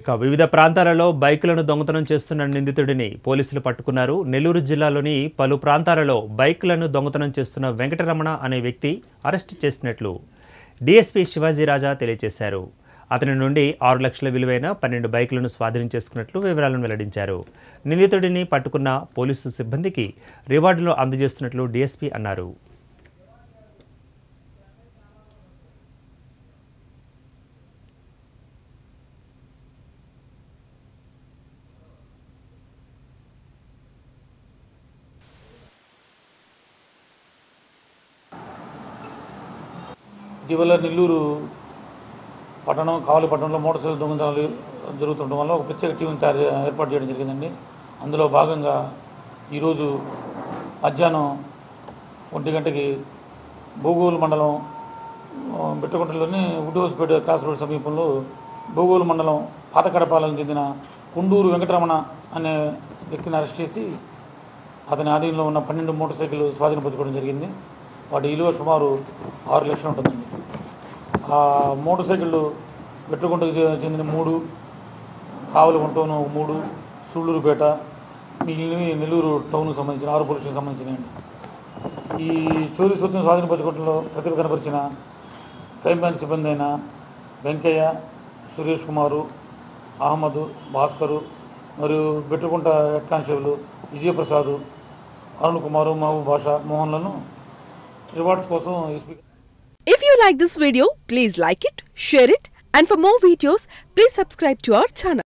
ఇక వివిధ ప్రాంతాలలో బైకులను దొంగతనం చేస్తున్న నిందితుడిని పోలీసులు పట్టుకున్నారు నెల్లూరు జిల్లాలోని పలు ప్రాంతాలలో బైకులను దొంగతనం చేస్తున్న వెంకటరమణ అనే వ్యక్తి అరెస్ట్ చేసినట్లు డీఎస్పీ శివాజీ రాజా తెలియజేశారు అతని నుండి ఆరు లక్షల విలువైన పన్నెండు బైకులను స్వాధీనం చేసుకున్నట్లు వివరాలను వెల్లడించారు నిందితుడిని పట్టుకున్న పోలీసు సిబ్బందికి రివార్డులు అందజేస్తున్నట్లు డీఎస్పీ అన్నారు ఇటీవల నెల్లూరు పట్టణం కావలి పట్టణంలో మోటార్ సైకిల్ దొంగతనాలు జరుగుతుండడం వల్ల ఒక ప్రత్యేక టీంని తయారు ఏర్పాటు చేయడం జరిగిందండి అందులో భాగంగా ఈరోజు మధ్యాహ్నం ఒంటి గంటకి భూగోలు మండలం ఆ, బిట్టగుంటలోని ఉడ్డోస్పేట క్రాస్ రోడ్ సమీపంలో భూగోలు మండలం పాతకడపాలకు చెందిన కుండూరు వెంకటరమణ అనే వ్యక్తిని అరెస్ట్ చేసి అతని ఆధీనంలో ఉన్న పన్నెండు మోటార్ సైకిల్ స్వాధీనపరచుకోవడం జరిగింది వాటి విలువ సుమారు ఆరు లక్షలు ఉంటుందండి ఆ మోటార్ సైకిళ్ళు వెట్టుకుంటకు చెందిన మూడు కావలిగుంటను మూడు సూళ్ళూరుపేట మిగిలినవి నెల్లూరు టౌన్కి సంబంధించిన ఆరు పోలీసులకు సంబంధించినవి ఈ చోరీ సొత్తును స్వాధీనపరచుకోవడంలో ప్రతిభ కనపరిచిన క్రైమ్ బ్రాంచ్ సిబ్బంది అయిన వెంకయ్య సురేష్ కుమారు అహ్మద్ భాస్కరు మరియు బెట్టుకుంట హెడ్ కానిస్టేబుల్ విజయప్రసాద్ అరుణ్ కుమారు మహబూబ్ భాషా మోహన్లను రివార్డ్స్ కోసం SP If you like this video, please like it, share it, and for more videos, please subscribe to our channel.